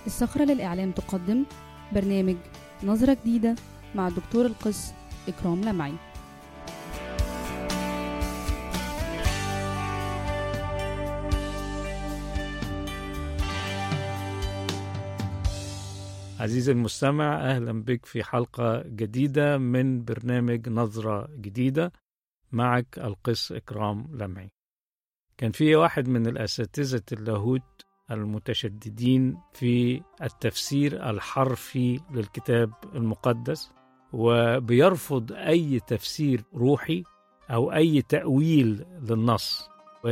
الصخرة للإعلام تقدم برنامج نظرة جديدة مع الدكتور القس إكرام لمعي عزيزي المستمع أهلا بك في حلقة جديدة من برنامج نظرة جديدة معك القس إكرام لمعي كان في واحد من الأساتذة اللاهوت المتشددين في التفسير الحرفي للكتاب المقدس وبيرفض أي تفسير روحي أو أي تأويل للنص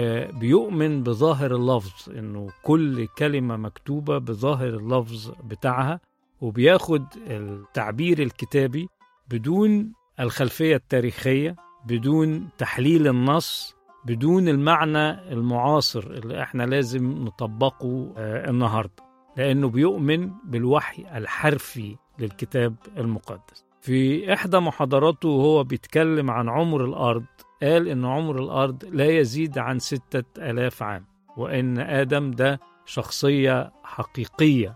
وبيؤمن بظاهر اللفظ إنه كل كلمة مكتوبة بظاهر اللفظ بتاعها وبياخد التعبير الكتابي بدون الخلفية التاريخية بدون تحليل النص بدون المعنى المعاصر اللي احنا لازم نطبقه آه النهارده لانه بيؤمن بالوحي الحرفي للكتاب المقدس في احدى محاضراته وهو بيتكلم عن عمر الارض قال ان عمر الارض لا يزيد عن ستة الاف عام وان ادم ده شخصية حقيقية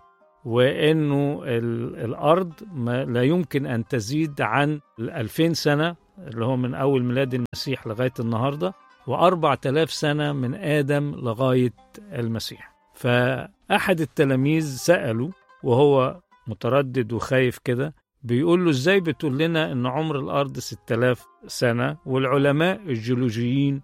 وانه الارض ما لا يمكن ان تزيد عن الألفين سنة اللي هو من اول ميلاد المسيح لغاية النهارده وأربعة آلاف سنة من آدم لغاية المسيح فأحد التلاميذ سأله وهو متردد وخايف كده بيقول له ازاي بتقول لنا ان عمر الارض 6000 سنه والعلماء الجيولوجيين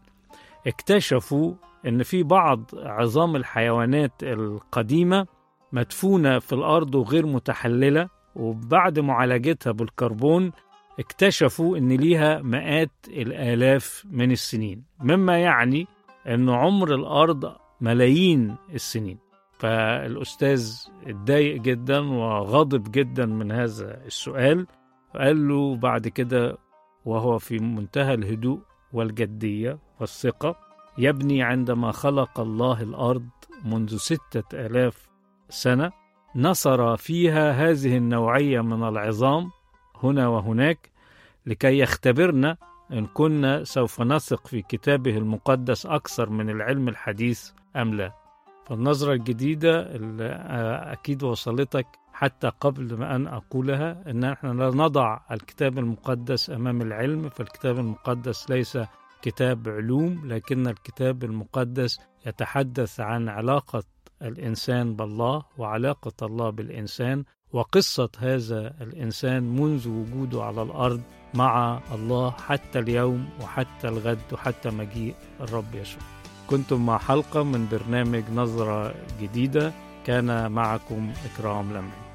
اكتشفوا ان في بعض عظام الحيوانات القديمه مدفونه في الارض وغير متحلله وبعد معالجتها بالكربون اكتشفوا ان ليها مئات الالاف من السنين مما يعني ان عمر الارض ملايين السنين فالاستاذ اتضايق جدا وغضب جدا من هذا السؤال قال له بعد كده وهو في منتهى الهدوء والجديه والثقه يبني عندما خلق الله الارض منذ سته الاف سنه نصر فيها هذه النوعيه من العظام هنا وهناك لكي يختبرنا إن كنا سوف نثق في كتابه المقدس أكثر من العلم الحديث أم لا فالنظرة الجديدة اللي أكيد وصلتك حتى قبل ما أن أقولها أن احنا لا نضع الكتاب المقدس أمام العلم فالكتاب المقدس ليس كتاب علوم لكن الكتاب المقدس يتحدث عن علاقة الإنسان بالله وعلاقة الله بالإنسان وقصة هذا الإنسان منذ وجوده على الأرض مع الله حتى اليوم وحتى الغد وحتى مجيء الرب يسوع كنتم مع حلقة من برنامج نظرة جديدة كان معكم إكرام لمعي